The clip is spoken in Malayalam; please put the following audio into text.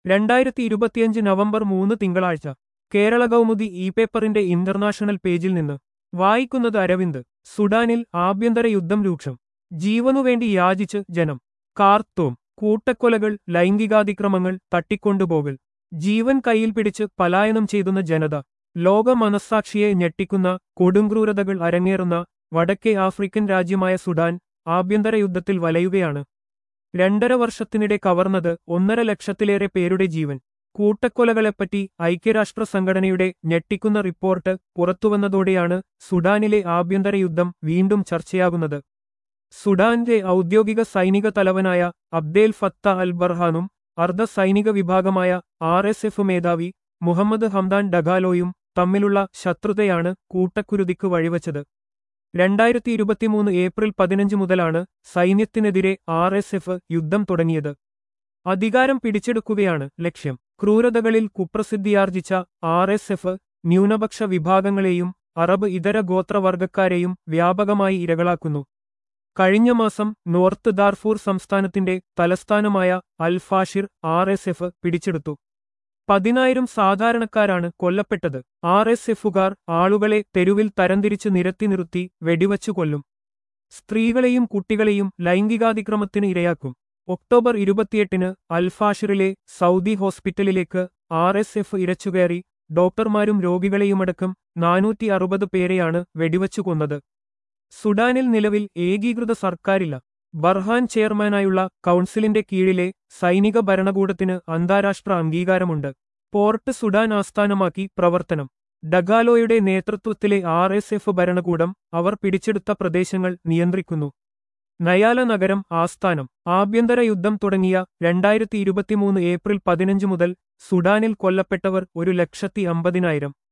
രണ്ടായിരത്തി ഇരുപത്തിയഞ്ച് നവംബർ മൂന്ന് തിങ്കളാഴ്ച കേരള കൗമുദി ഇ പേപ്പറിന്റെ ഇന്റർനാഷണൽ പേജിൽ നിന്ന് വായിക്കുന്നത് അരവിന്ദ് സുഡാനിൽ ആഭ്യന്തര യുദ്ധം രൂക്ഷം ജീവനുവേണ്ടി യാചിച്ച് ജനം കാർത്തൂം കൂട്ടക്കൊലകൾ ലൈംഗികാതിക്രമങ്ങൾ തട്ടിക്കൊണ്ടുപോകൽ ജീവൻ കയ്യിൽ പിടിച്ച് പലായനം ചെയ്തുന്ന ജനത ലോക മനസ്സാക്ഷിയെ ഞെട്ടിക്കുന്ന കൊടുംക്രൂരതകൾ അരങ്ങേറുന്ന വടക്കേ ആഫ്രിക്കൻ രാജ്യമായ സുഡാൻ ആഭ്യന്തര യുദ്ധത്തിൽ വലയുകയാണ് രണ്ടര വർഷത്തിനിടെ കവർന്നത് ഒന്നര ലക്ഷത്തിലേറെ പേരുടെ ജീവൻ കൂട്ടക്കൊലകളെപ്പറ്റി ഐക്യരാഷ്ട്ര സംഘടനയുടെ ഞെട്ടിക്കുന്ന റിപ്പോർട്ട് പുറത്തുവന്നതോടെയാണ് സുഡാനിലെ ആഭ്യന്തര യുദ്ധം വീണ്ടും ചർച്ചയാകുന്നത് സുഡാന്റെ ഔദ്യോഗിക സൈനിക തലവനായ അബ്ദേൽ ഫത്ത അൽ ബർഹാനും അർദ്ധ സൈനിക വിഭാഗമായ ആർ എസ് എഫ് മേധാവി മുഹമ്മദ് ഹംദാൻ ഡഗാലോയും തമ്മിലുള്ള ശത്രുതയാണ് കൂട്ടക്കുരുതിക്ക് വഴിവച്ചത് രണ്ടായിരത്തി ഇരുപത്തിമൂന്ന് ഏപ്രിൽ പതിനഞ്ച് മുതലാണ് സൈന്യത്തിനെതിരെ ആർ എസ് എഫ് യുദ്ധം തുടങ്ങിയത് അധികാരം പിടിച്ചെടുക്കുകയാണ് ലക്ഷ്യം ക്രൂരതകളിൽ കുപ്രസിദ്ധിയാർജിച്ച ആർ എസ് എഫ് ന്യൂനപക്ഷ വിഭാഗങ്ങളെയും അറബ് ഇതര ഗോത്രവർഗക്കാരെയും വ്യാപകമായി ഇരകളാക്കുന്നു കഴിഞ്ഞ മാസം നോർത്ത് ദാർഫൂർ സംസ്ഥാനത്തിന്റെ തലസ്ഥാനമായ അൽഫാഷിർ ആർ എസ് എഫ് പിടിച്ചെടുത്തു പതിനായിരം സാധാരണക്കാരാണ് കൊല്ലപ്പെട്ടത് ആർ എസ് എഫുകാർ ആളുകളെ തെരുവിൽ തരംതിരിച്ച് നിരത്തി നിർത്തി വെടിവച്ചു കൊല്ലും സ്ത്രീകളെയും കുട്ടികളെയും ലൈംഗികാതിക്രമത്തിന് ഇരയാക്കും ഒക്ടോബർ ഇരുപത്തിയെട്ടിന് അൽഫാഷിറിലെ സൗദി ഹോസ്പിറ്റലിലേക്ക് ആർ എസ് എഫ് ഇരച്ചുകയറി ഡോക്ടർമാരും രോഗികളെയുമടക്കം നാനൂറ്റി അറുപത് പേരെയാണ് വെടിവച്ചു കൊന്നത് സുഡാനിൽ നിലവിൽ ഏകീകൃത സർക്കാരില്ല ബർഹാൻ ചെയർമാനായുള്ള കൗൺസിലിന്റെ കീഴിലെ സൈനിക ഭരണകൂടത്തിന് അന്താരാഷ്ട്ര അംഗീകാരമുണ്ട് പോർട്ട് സുഡാൻ ആസ്ഥാനമാക്കി പ്രവർത്തനം ഡഗാലോയുടെ നേതൃത്വത്തിലെ ആർ എസ് എഫ് ഭരണകൂടം അവർ പിടിച്ചെടുത്ത പ്രദേശങ്ങൾ നിയന്ത്രിക്കുന്നു നയാല നഗരം ആസ്ഥാനം ആഭ്യന്തര യുദ്ധം തുടങ്ങിയ രണ്ടായിരത്തി ഇരുപത്തിമൂന്ന് ഏപ്രിൽ പതിനഞ്ച് മുതൽ സുഡാനിൽ കൊല്ലപ്പെട്ടവർ ഒരു ലക്ഷത്തി അമ്പതിനായിരം